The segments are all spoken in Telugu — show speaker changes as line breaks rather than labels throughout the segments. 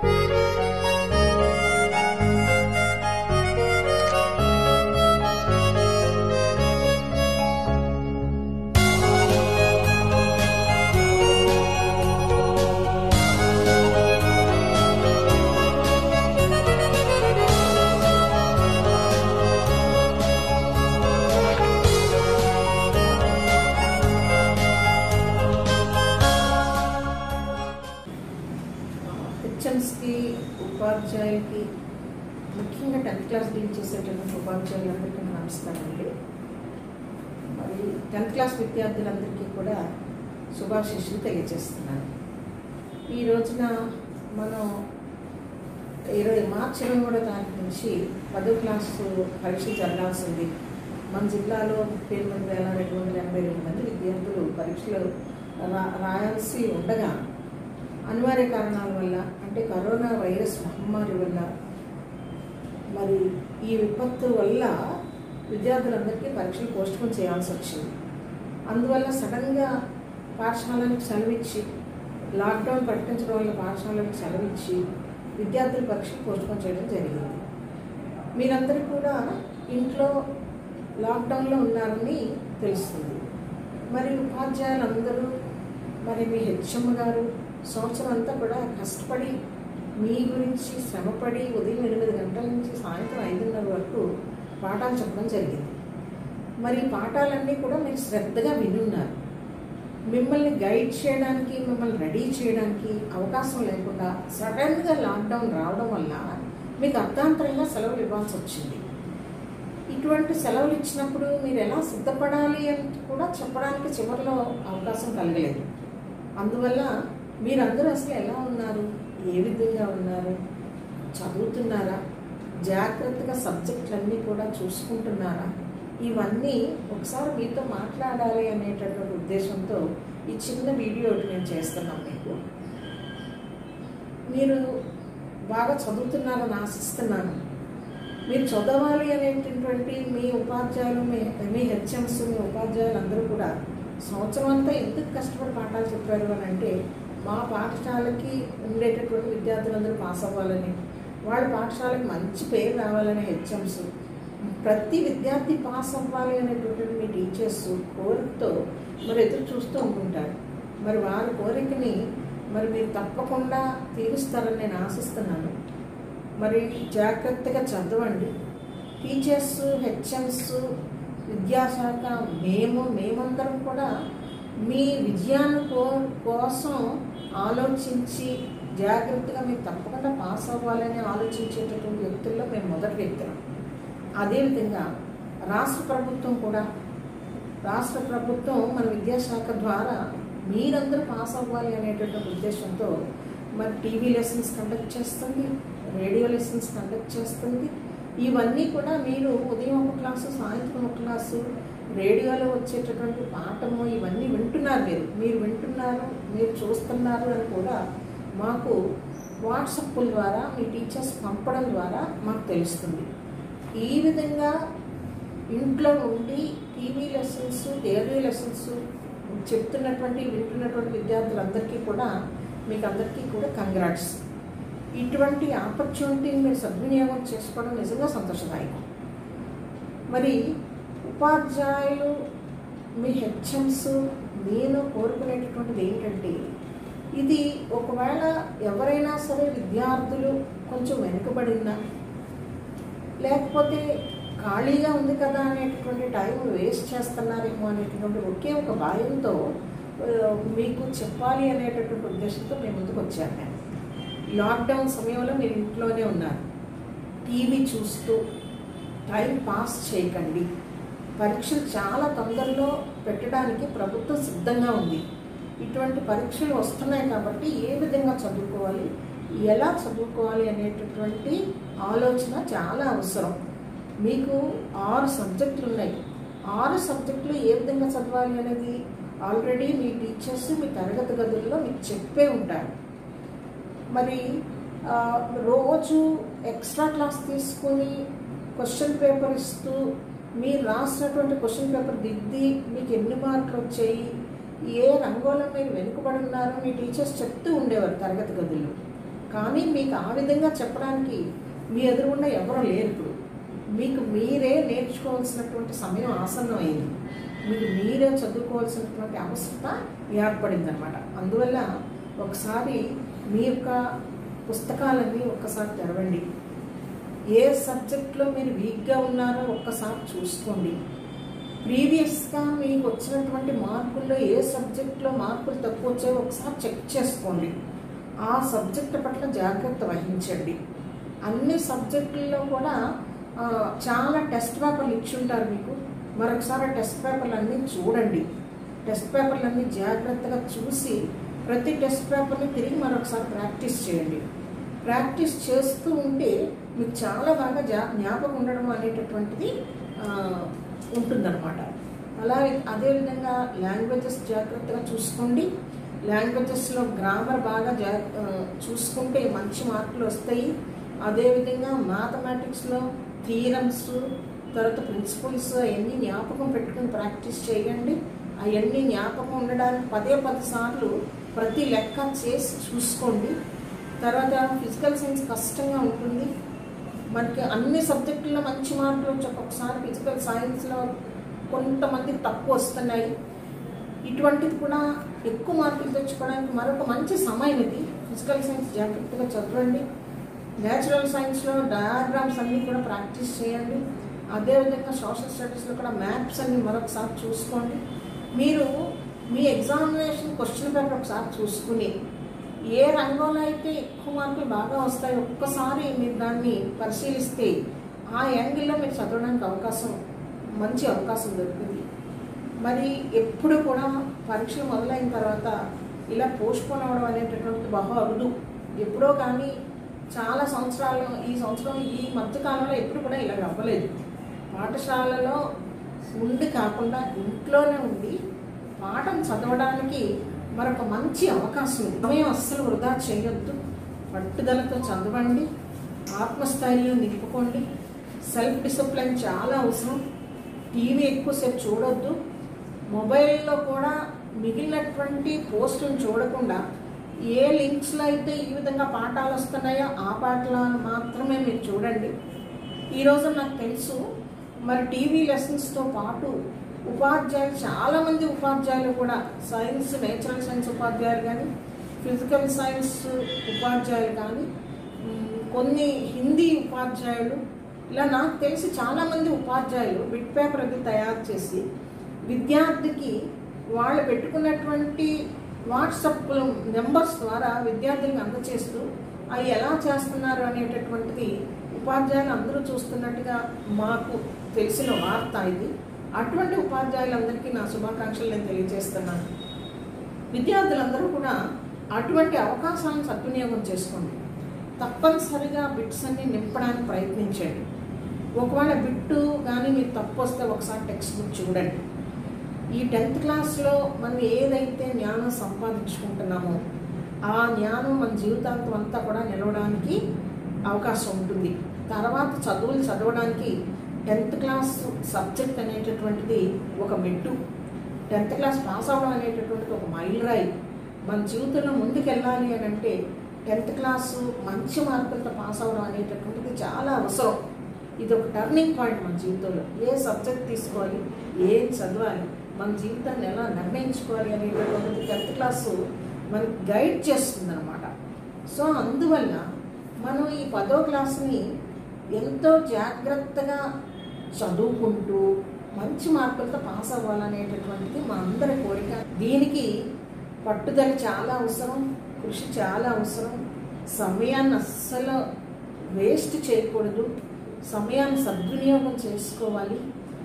హెచ్ఎంస్కి ఉపాధ్యాయులకి ముఖ్యంగా టెన్త్ క్లాస్ డీల్ చేసేటటువంటి ఉపాధ్యాయులందరికీ నమస్కారం అండి మరి టెన్త్ క్లాస్ విద్యార్థులందరికీ కూడా శుభాశీస్సులు తెలియజేస్తున్నాను ఈ రోజున మనం ఇరవై మార్చి ఇరవై మూడో తారీఖు నుంచి పదో క్లాసు పరీక్ష జరగాల్సింది మన జిల్లాలో ముప్పై ఎనిమిది వేల రెండు వందల ఎనభై రెండు మంది విద్యార్థులు పరీక్షలు రా రాయాల్సి ఉండగా అనివార్య కారణాల వల్ల అంటే కరోనా వైరస్ మహమ్మారి వల్ల మరి ఈ విపత్తు వల్ల విద్యార్థులందరికీ పరీక్షలు పోస్ట్పోన్ చేయాల్సి వచ్చింది అందువల్ల సడన్గా పాఠశాలకు సెలవిచ్చి లాక్డౌన్ ప్రకటించడం వల్ల పాఠశాలకు సెలవిచ్చి విద్యార్థుల పరీక్షలు పోస్ట్పోన్ చేయడం జరిగింది మీరందరూ కూడా ఇంట్లో లాక్డౌన్లో ఉన్నారని తెలుస్తుంది మరి ఉపాధ్యాయులందరూ మరి మీ హెచ్ఎం గారు సంవత్సరం అంతా కూడా కష్టపడి మీ గురించి శ్రమపడి ఉదయం ఎనిమిది గంటల నుంచి సాయంత్రం ఐదున్నర వరకు పాఠాలు చెప్పడం జరిగింది మరి ఈ పాఠాలన్నీ కూడా మీరు శ్రద్ధగా వినున్నారు మిమ్మల్ని గైడ్ చేయడానికి మిమ్మల్ని రెడీ చేయడానికి అవకాశం లేకుండా సడన్గా లాక్డౌన్ రావడం వల్ల మీకు అర్థాంతరంగా సెలవులు ఇవ్వాల్సి వచ్చింది ఇటువంటి సెలవులు ఇచ్చినప్పుడు మీరు ఎలా సిద్ధపడాలి అని కూడా చెప్పడానికి చివరిలో అవకాశం కలగలేదు అందువల్ల మీరందరూ అసలు ఎలా ఉన్నారు ఏ విధంగా ఉన్నారు చదువుతున్నారా జాగ్రత్తగా సబ్జెక్టులన్నీ కూడా చూసుకుంటున్నారా ఇవన్నీ ఒకసారి మీతో మాట్లాడాలి అనేటటువంటి ఉద్దేశంతో ఈ చిన్న వీడియో ఒకటి నేను చేస్తున్నాను మీకు మీరు బాగా చదువుతున్నారని ఆశిస్తున్నాను మీరు చదవాలి అనేటటువంటి మీ ఉపాధ్యాయులు మీ మీ హెచ్ఎంస్ మీ ఉపాధ్యాయులు అందరూ కూడా సంవత్సరం అంతా ఎందుకు కష్టపడి పాఠాలు చెప్పారు అని అంటే మా పాఠశాలకి ఉండేటటువంటి విద్యార్థులందరూ పాస్ అవ్వాలని వాళ్ళ పాఠశాలకు మంచి పేరు రావాలని హెచ్ఎంస్ ప్రతి విద్యార్థి పాస్ అవ్వాలి అనేటటువంటి మీ టీచర్స్ కోరికతో మరి ఎదురు చూస్తూ ఉంటుంటారు మరి వారి కోరికని మరి మీరు తప్పకుండా తీరుస్తారని నేను ఆశిస్తున్నాను మరి జాగ్రత్తగా చదవండి టీచర్స్ హెచ్ఎంస్ విద్యాశాఖ మేము మేమందరం కూడా మీ విజయాన్ని కో కోసం ఆలోచించి జాగ్రత్తగా మీరు తప్పకుండా పాస్ అవ్వాలని ఆలోచించేటటువంటి వ్యక్తుల్లో మేము మొదటి వ్యక్తులం అదేవిధంగా రాష్ట్ర ప్రభుత్వం కూడా రాష్ట్ర ప్రభుత్వం మన విద్యాశాఖ ద్వారా మీరందరూ పాస్ అవ్వాలి అనేటటువంటి ఉద్దేశంతో మరి టీవీ లెసన్స్ కండక్ట్ చేస్తుంది రేడియో లెసన్స్ కండక్ట్ చేస్తుంది ఇవన్నీ కూడా మీరు ఉదయం ఒక క్లాసు సాయంత్రం ఒక క్లాసు రేడియోలో వచ్చేటటువంటి పాఠము ఇవన్నీ వింటున్నారు మీరు మీరు వింటున్నారు మీరు చూస్తున్నారు అని కూడా మాకు వాట్సాప్ల ద్వారా మీ టీచర్స్ పంపడం ద్వారా మాకు తెలుస్తుంది ఈ విధంగా ఇంట్లో ఉండి టీవీ లెసన్స్ రేడియో లెసన్స్ చెప్తున్నటువంటి వింటున్నటువంటి విద్యార్థులందరికీ కూడా మీకు అందరికీ కూడా కంగ్రాట్స్ ఇటువంటి ఆపర్చునిటీని మీరు సద్వినియోగం చేసుకోవడం నిజంగా సంతోషదాయకం మరి ఉపాధ్యాయులు మీ హెచ్ఎంస్ నేను కోరుకునేటటువంటిది ఏంటంటే ఇది ఒకవేళ ఎవరైనా సరే విద్యార్థులు కొంచెం వెనుకబడినా లేకపోతే ఖాళీగా ఉంది కదా అనేటటువంటి టైం వేస్ట్ చేస్తున్నారేమో అనేటటువంటి ఒకే ఒక భయంతో ఆ, మీకు చెప్పాలి అనేటటువంటి ఉద్దేశంతో మేము ముందుకు వచ్చాను నేను లాక్డౌన్ సమయంలో మీరు ఇంట్లోనే ఉన్నారు టీవీ చూస్తూ టైం పాస్ చేయకండి పరీక్షలు చాలా తొందరలో పెట్టడానికి ప్రభుత్వం సిద్ధంగా ఉంది ఇటువంటి పరీక్షలు వస్తున్నాయి కాబట్టి ఏ విధంగా చదువుకోవాలి ఎలా చదువుకోవాలి అనేటటువంటి ఆలోచన చాలా అవసరం మీకు ఆరు సబ్జెక్టులు ఉన్నాయి ఆరు సబ్జెక్టులు ఏ విధంగా చదవాలి అనేది ఆల్రెడీ మీ టీచర్స్ మీ తరగతి గదుల్లో మీకు చెప్పే ఉంటారు మరి ఆ, రోజు ఎక్స్ట్రా క్లాస్ తీసుకొని క్వశ్చన్ పేపర్ ఇస్తూ మీరు రాసినటువంటి క్వశ్చన్ పేపర్ దిద్ది మీకు ఎన్ని మార్కులు వచ్చాయి ఏ రంగంలో మీరు వెనుకబడి ఉన్నారో మీ టీచర్స్ చెప్తూ ఉండేవారు తరగతి గదుల్లో కానీ మీకు ఆ విధంగా చెప్పడానికి మీ ఎదురుగుండా ఎవరు లేరు ఇప్పుడు మీకు మీరే నేర్చుకోవాల్సినటువంటి సమయం ఆసన్నమైంది మీకు మీరే చదువుకోవాల్సినటువంటి అవసరత ఏర్పడింది అనమాట అందువల్ల ఒకసారి మీ యొక్క పుస్తకాలన్నీ ఒక్కసారి తెరవండి ఏ సబ్జెక్ట్లో మీరు వీక్గా ఉన్నారో ఒక్కసారి చూసుకోండి ప్రీవియస్గా మీకు వచ్చినటువంటి మార్కుల్లో ఏ సబ్జెక్ట్లో మార్కులు తక్కువ వచ్చాయో ఒకసారి చెక్ చేసుకోండి ఆ సబ్జెక్ట్ పట్ల జాగ్రత్త వహించండి అన్ని సబ్జెక్టుల్లో కూడా ఆ, చాలా టెస్ట్ పేపర్లు ఇచ్చి ఉంటారు మీకు మరొకసారి ఆ టెస్ట్ పేపర్లు అన్నీ చూడండి టెస్ట్ పేపర్లు అన్నీ జాగ్రత్తగా చూసి ప్రతి టెస్ట్ పేపర్ని తిరిగి మరొకసారి ప్రాక్టీస్ చేయండి ప్రాక్టీస్ చేస్తూ ఉంటే మీకు చాలా బాగా జా జ్ఞాపకం ఉండడం అనేటటువంటిది ఆ, ఉంటుందన్నమాట అలాగే అదేవిధంగా లాంగ్వేజెస్ జాగ్రత్తగా చూసుకోండి లాంగ్వేజెస్లో గ్రామర్ బాగా జా ఆ, చూసుకుంటే మంచి మార్కులు వస్తాయి అదేవిధంగా మ్యాథమెటిక్స్లో థీరమ్స్ తర్వాత ప్రిన్సిపల్స్ అవన్నీ జ్ఞాపకం పెట్టుకుని ప్రాక్టీస్ చేయండి అవన్నీ జ్ఞాపకం ఉండడానికి పదే పది సార్లు ప్రతి లెక్క చేసి చూసుకోండి తర్వాత ఫిజికల్ సైన్స్ కష్టంగా ఉంటుంది మనకి అన్ని సబ్జెక్టుల్లో మంచి మార్కులు వచ్చి ఒక్కొక్కసారి ఫిజికల్ సైన్స్లో కొంతమందికి తక్కువ వస్తున్నాయి ఇటువంటిది కూడా ఎక్కువ మార్కులు తెచ్చుకోవడానికి మరొక మంచి సమయం ఇది ఫిజికల్ సైన్స్ జాగ్రత్తగా చదవండి నేచురల్ సైన్స్లో డయాగ్రామ్స్ అన్నీ కూడా ప్రాక్టీస్ చేయండి అదేవిధంగా సోషల్ స్టడీస్లో కూడా మ్యాప్స్ అన్ని మరొకసారి చూసుకోండి మీరు మీ ఎగ్జామినేషన్ క్వశ్చన్ పేపర్ ఒకసారి చూసుకుని ఏ రంగంలో అయితే ఎక్కువ మార్కులు బాగా వస్తాయో ఒక్కసారి మీరు దాన్ని పరిశీలిస్తే ఆ యాంగిల్లో మీరు చదవడానికి అవకాశం మంచి అవకాశం దొరుకుతుంది మరి ఎప్పుడు కూడా పరీక్షలు మొదలైన తర్వాత ఇలా పోస్ట్పోన్ అవ్వడం అనేటటువంటి బహు అరుదు ఎప్పుడో కానీ చాలా సంవత్సరాలు ఈ సంవత్సరం ఈ మధ్యకాలంలో ఎప్పుడు కూడా ఇలా అవ్వలేదు పాఠశాలలో ఉండి కాకుండా ఇంట్లోనే ఉండి పాఠం చదవడానికి మరొక మంచి అవకాశం ఉంది సమయం అస్సలు వృధా చేయొద్దు పట్టుదలతో చదవండి ఆత్మస్థైర్యం నింపుకోండి సెల్ఫ్ డిసిప్లిన్ చాలా అవసరం టీవీ ఎక్కువసేపు చూడొద్దు మొబైల్లో కూడా మిగిలినటువంటి పోస్టులను చూడకుండా ఏ లింక్స్లో అయితే ఈ విధంగా పాఠాలు వస్తున్నాయో ఆ పాఠాలను మాత్రమే మీరు చూడండి ఈరోజు నాకు తెలుసు మరి టీవీ లెసన్స్తో పాటు ఉపాధ్యాయులు చాలామంది ఉపాధ్యాయులు కూడా సైన్స్ నేచురల్ సైన్స్ ఉపాధ్యాయులు కానీ ఫిజికల్ సైన్స్ ఉపాధ్యాయులు కానీ మ్, కొన్ని హిందీ ఉపాధ్యాయులు ఇలా నాకు తెలిసి చాలామంది ఉపాధ్యాయులు బిట్ పేపర్ అది తయారు చేసి విద్యార్థికి వాళ్ళు పెట్టుకున్నటువంటి వాట్సాప్ నెంబర్స్ ద్వారా విద్యార్థులకు అందచేస్తూ అవి ఎలా చేస్తున్నారు అనేటటువంటిది ఉపాధ్యాయులు అందరూ చూస్తున్నట్టుగా మాకు తెలిసిన వార్త ఇది అటువంటి ఉపాధ్యాయులందరికీ నా శుభాకాంక్షలు నేను తెలియజేస్తున్నాను విద్యార్థులందరూ కూడా అటువంటి అవకాశాలను సద్వినియోగం చేసుకోండి తప్పనిసరిగా బిట్స్ అన్ని నింపడానికి ప్రయత్నించండి ఒకవేళ బిట్టు కానీ మీరు తప్పు వస్తే ఒకసారి టెక్స్ట్ బుక్ చూడండి ఈ టెన్త్ క్లాస్లో మనం ఏదైతే జ్ఞానం సంపాదించుకుంటున్నామో ఆ జ్ఞానం మన జీవితాంతం అంతా కూడా నిలవడానికి అవకాశం ఉంటుంది తర్వాత చదువులు చదవడానికి టెన్త్ క్లాస్ సబ్జెక్ట్ అనేటటువంటిది ఒక మెట్టు టెన్త్ క్లాస్ పాస్ అవ్వడం అనేటటువంటిది ఒక మైలురాయి మన జీవితంలో ముందుకు వెళ్ళాలి అని అంటే టెన్త్ క్లాసు మంచి మార్కులతో పాస్ అవ్వడం అనేటటువంటిది చాలా అవసరం ఇది ఒక టర్నింగ్ పాయింట్ మన జీవితంలో ఏ సబ్జెక్ట్ తీసుకోవాలి ఏం చదవాలి మన జీవితాన్ని ఎలా నిర్ణయించుకోవాలి అనేటటువంటిది టెన్త్ క్లాసు మనకి గైడ్ చేస్తుంది అనమాట సో అందువల్ల మనం ఈ పదో క్లాస్ని ఎంతో జాగ్రత్తగా చదువుకుంటూ మంచి మార్కులతో పాస్ అవ్వాలనేటటువంటిది మా అందరి కోరిక దీనికి పట్టుదల చాలా అవసరం కృషి చాలా అవసరం సమయాన్ని అస్సలు వేస్ట్ చేయకూడదు సమయాన్ని సద్వినియోగం చేసుకోవాలి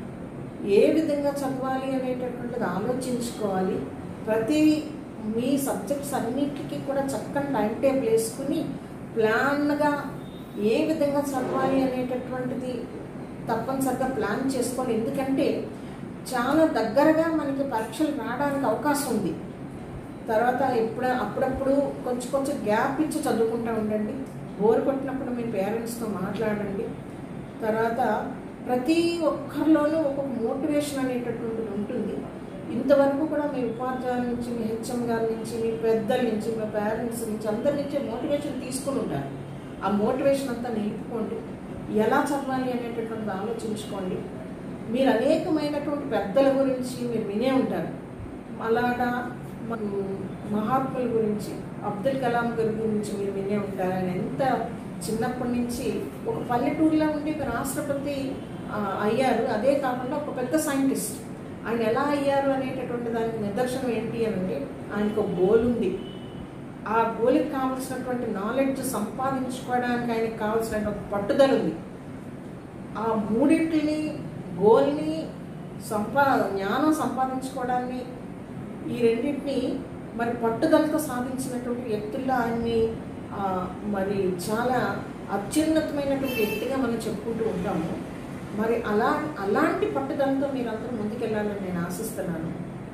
ఏ విధంగా చదవాలి అనేటటువంటిది ఆలోచించుకోవాలి ప్రతి మీ సబ్జెక్ట్స్ అన్నిటికీ కూడా చక్కని టైం టేబుల్ వేసుకుని ప్లాన్గా ఏ విధంగా చదవాలి అనేటటువంటిది తప్పనిసరిగా ప్లాన్ చేసుకోవాలి ఎందుకంటే చాలా దగ్గరగా మనకి పరీక్షలు రావడానికి అవకాశం ఉంది తర్వాత ఎప్పుడు అప్పుడప్పుడు కొంచెం కొంచెం గ్యాప్ ఇచ్చి చదువుకుంటూ ఉండండి బోర్ కొట్టినప్పుడు మీ పేరెంట్స్తో మాట్లాడండి తర్వాత ప్రతి ఒక్కరిలోనూ ఒక్కొక్క మోటివేషన్ అనేటటువంటిది ఉంటుంది ఇంతవరకు కూడా మీ ఉపాధ్యాయుల నుంచి మీ హెచ్ఎం గారి నుంచి మీ పెద్దల నుంచి మీ పేరెంట్స్ నుంచి అందరి నుంచి మోటివేషన్ తీసుకుని ఉంటారు ఆ మోటివేషన్ అంతా నిలుపుకోండి ఎలా చదవాలి అనేటటువంటిది ఆలోచించుకోండి మీరు అనేకమైనటువంటి పెద్దల గురించి మీరు వినే ఉంటారు అలాగా మన మహాత్ముల గురించి అబ్దుల్ కలాం గారి గురించి మీరు వినే ఉంటారు ఆయన ఎంత చిన్నప్పటి నుంచి ఒక పల్లెటూరులో ఉండి ఒక రాష్ట్రపతి ఆ, అయ్యారు అదే కాకుండా ఒక పెద్ద సైంటిస్ట్ ఆయన ఎలా అయ్యారు అనేటటువంటి దానికి నిదర్శనం ఏంటి అని అంటే ఆయనకు ఒక గోల్ ఉంది ఆ గోల్కి కావాల్సినటువంటి నాలెడ్జ్ సంపాదించుకోవడానికి ఆయనకు కావాల్సినటువంటి పట్టుదల ఉంది ఆ మూడింటిని గోల్ని సంపా జ్ఞానం సంపాదించుకోవడాన్ని ఈ రెండింటిని మరి పట్టుదలతో సాధించినటువంటి వ్యక్తుల్లో ఆయన్ని ఆ, మరి చాలా అత్యున్నతమైనటువంటి వ్యక్తిగా మనం చెప్పుకుంటూ ఉంటాము మరి అలా అలాంటి పట్టుదలతో మీరందరూ ముందుకెళ్ళాలని నేను ఆశిస్తున్నాను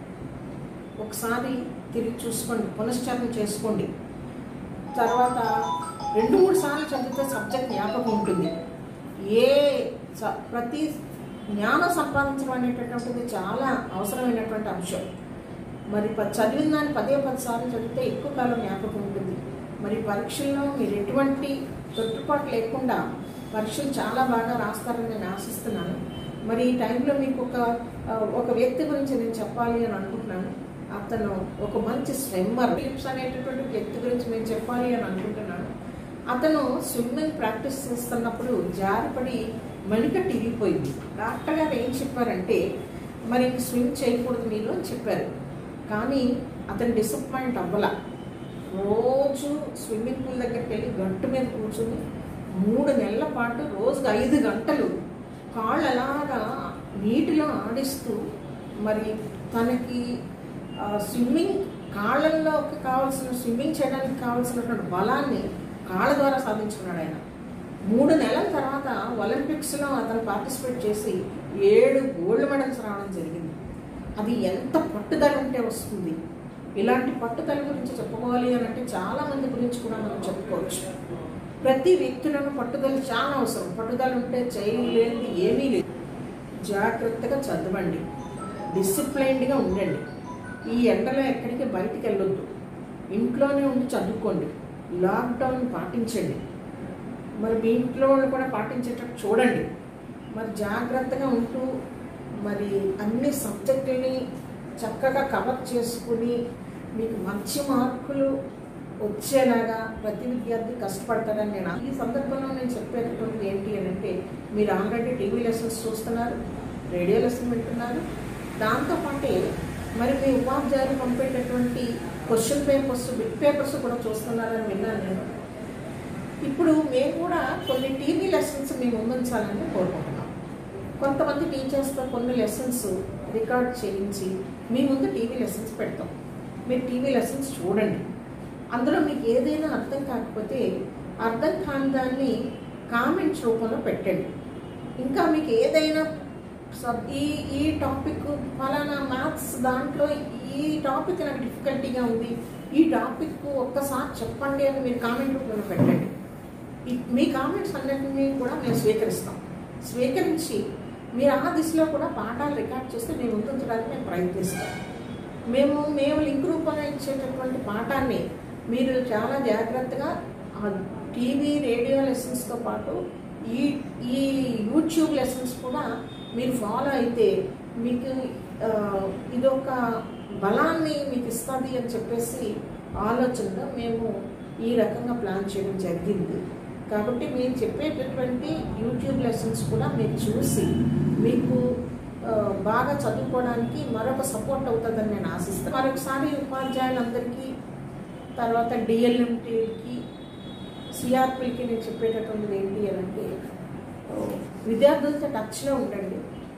ఒకసారి తిరిగి చూసుకోండి పునశ్చరణ చేసుకోండి తర్వాత రెండు మూడు సార్లు చదివితే సబ్జెక్ట్ జ్ఞాపకం ఉంటుంది ఏ స- ప్రతి జ్ఞానం సంపాదించడం అనేటటువంటిది చాలా అవసరమైనటువంటి అంశం మరి ప- చదివిన దాన్ని పదే పది సార్లు చదివితే ఎక్కువ కాలం జ్ఞాపకం ఉంటుంది మరి పరీక్షల్లో మీరు ఎటువంటి తొట్టుపాటు లేకుండా పరీక్షలు చాలా బాగా రాస్తారని నేను ఆశిస్తున్నాను మరి ఈ టైంలో మీకు ఒక ఆ, ఒక వ్యక్తి గురించి నేను చెప్పాలి అని అనుకుంటున్నాను అతను ఒక మంచి స్విమ్మర్ ఫిలిప్స్ అనేటటువంటి వ్యక్తి గురించి నేను చెప్పాలి అని అనుకుంటున్నాను అతను స్విమ్మింగ్ ప్రాక్టీస్ చేస్తున్నప్పుడు జారిపడి మణికట్టు ఇరిగిపోయింది డాక్టర్ గారు ఏం చెప్పారంటే మరి ఇంక స్విమ్ చేయకూడదు మీరు అని చెప్పారు కానీ అతను డిసప్పాయింట్ అవ్వల రోజు స్విమ్మింగ్ పూల్ దగ్గరికి వెళ్ళి గంటు మీద కూర్చుని మూడు నెలల పాటు రోజుకు ఐదు గంటలు కాళ్ళు అలాగా నీటిలో ఆడిస్తూ మరి తనకి ఆ, స్విమ్మింగ్ కాళ్ళల్లోకి కావాల్సిన స్విమ్మింగ్ చేయడానికి కావాల్సినటువంటి బలాన్ని కాళ్ళ ద్వారా సాధించుకున్నాడు ఆయన మూడు నెలల తర్వాత ఒలింపిక్స్లో అతను పార్టిసిపేట్ చేసి ఏడు గోల్డ్ మెడల్స్ రావడం జరిగింది అది ఎంత పట్టుదల ఉంటే వస్తుంది ఇలాంటి పట్టుదల గురించి చెప్పుకోవాలి అని అంటే చాలా మంది గురించి కూడా మనం చెప్పుకోవచ్చు ప్రతి వ్యక్తులను పట్టుదల చాలా అవసరం పట్టుదల ఉంటే చేయలేనిది ఏమీ లేదు జాగ్రత్తగా చదవండి డిసిప్లైన్డ్గా ఉండండి ఈ ఎండలో ఎక్కడికి బయటికి వెళ్ళొద్దు ఇంట్లోనే ఉండి చదువుకోండి లాక్డౌన్ పాటించండి మరి మీ ఇంట్లో వాళ్ళు కూడా పాటించేటట్టు చూడండి మరి జాగ్రత్తగా ఉంటూ మరి అన్ని సబ్జెక్టుల్ని చక్కగా కవర్ చేసుకుని మీకు మంచి మార్కులు వచ్చేలాగా ప్రతి విద్యార్థి కష్టపడతారని నేను ఈ సందర్భంలో నేను చెప్పేటటువంటిది ఏంటి అని అంటే మీరు ఆల్రెడీ టీవీ లెసన్స్ చూస్తున్నారు రేడియో లెసన్ వింటున్నారు దాంతోపాటే మరి మీ ఉపాధ్యాయులు పంపేటటువంటి క్వశ్చన్ పేపర్స్ బిట్ పేపర్స్ కూడా చూస్తున్నారని విన్నాను నేను ఇప్పుడు మేము కూడా కొన్ని టీవీ లెసన్స్ మేము ముందుంచాలని కోరుకుంటున్నాం కొంతమంది టీచర్స్తో కొన్ని లెసన్స్ రికార్డ్ చేయించి మీ ముందు టీవీ లెసన్స్ పెడతాం మీరు టీవీ లెసన్స్ చూడండి అందులో మీకు ఏదైనా అర్థం కాకపోతే అర్థం కాని దాన్ని కామెంట్స్ రూపంలో పెట్టండి ఇంకా మీకు ఏదైనా సబ్ ఈ ఈ టాపిక్ ఫలానా మ్యాథ్స్ దాంట్లో ఈ టాపిక్ నాకు డిఫికల్టీగా ఉంది ఈ టాపిక్ ఒక్కసారి చెప్పండి అని మీరు కామెంట్ రూపంలో పెట్టండి ఈ- మీ కామెంట్స్ అన్నింటినీ కూడా మేము స్వీకరిస్తాం స్వీకరించి మీరు ఆ దిశలో కూడా పాఠాలు రికార్డ్ చేస్తే మేము ఉంచడానికి మేము ప్రయత్నిస్తాం మేము మేము లింక్ రూపంలో ఇచ్చేటటువంటి పాఠాన్ని మీరు చాలా జాగ్రత్తగా ఆ టీవీ రేడియో లెసన్స్తో పాటు ఈ ఈ యూట్యూబ్ లెసన్స్ కూడా మీరు ఫాలో అయితే మీకు ఆ, ఇదొక బలాన్ని మీకు ఇస్తుంది అని చెప్పేసి ఆలోచనలో మేము ఈ రకంగా ప్లాన్ చేయడం జరిగింది కాబట్టి మేము చెప్పేటటువంటి యూట్యూబ్ లెసన్స్ కూడా మీరు చూసి మీకు ఆ, బాగా చదువుకోవడానికి మరొక సపోర్ట్ అవుతుందని నేను ఆశిస్తాను మరొకసారి ఉపాధ్యాయులందరికీ తర్వాత డిఎల్ఎంటీకి సిఆర్పికి నేను చెప్పేటటువంటిది ఏంటి అని అంటే ఆ, విద్యార్థులతో టచ్లో ఉండండి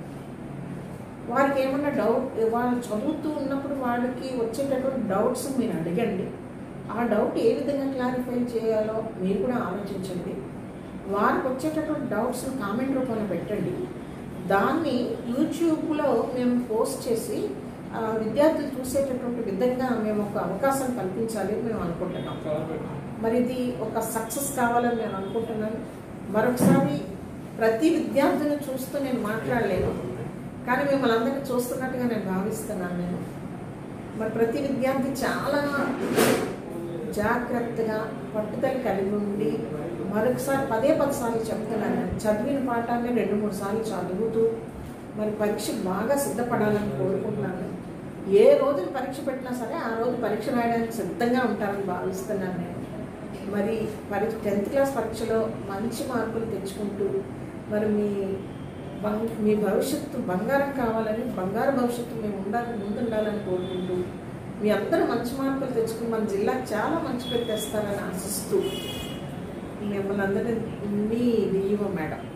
వారికి ఏమన్నా డౌట్ వాళ్ళు చదువుతూ ఉన్నప్పుడు వాళ్ళకి వచ్చేటటువంటి డౌట్స్ మీరు అడగండి ఆ డౌట్ ఏ విధంగా క్లారిఫై చేయాలో మీరు కూడా ఆలోచించండి వారికి వచ్చేటటువంటి డౌట్స్ని కామెంట్ రూపంలో పెట్టండి దాన్ని యూట్యూబ్లో మేము పోస్ట్ చేసి ఆ, విద్యార్థులు చూసేటటువంటి విధంగా మేము ఒక అవకాశం కల్పించాలి అని మేము అనుకుంటున్నాం మరి ఇది ఒక సక్సెస్ కావాలని నేను అనుకుంటున్నాను మరొకసారి ప్రతి విద్యార్థిని చూస్తూ నేను మాట్లాడలేను కానీ మిమ్మల్ని అందరినీ చూస్తున్నట్టుగా నేను భావిస్తున్నాను నేను మరి ప్రతి విద్యార్థి చాలా జాగ్రత్తగా పట్టుదల కలిగి ఉండి మరొకసారి పదే పది సార్లు చెప్తున్నాను నేను చదివిన పాఠాన్ని రెండు మూడు సార్లు చదువుతూ మరి పరీక్ష బాగా సిద్ధపడాలని కోరుకుంటున్నాను ఏ రోజు పరీక్ష పెట్టినా సరే ఆ రోజు పరీక్ష రాయడానికి సిద్ధంగా ఉంటారని భావిస్తున్నాను నేను మరి పరీక్ష టెన్త్ క్లాస్ పరీక్షలో మంచి మార్కులు తెచ్చుకుంటూ మరి మీ బంగ్ మీ భవిష్యత్తు బంగారం కావాలని బంగారు భవిష్యత్తు మేము ఉండాలి ముందుండాలని కోరుకుంటూ మీ అందరూ మంచి మార్కులు తెచ్చుకుని మన జిల్లాకు చాలా మంచి పేరు తెస్తారని ఆశిస్తూ మిమ్మల్ని అందరినీ మీ డిఈఓ మేడం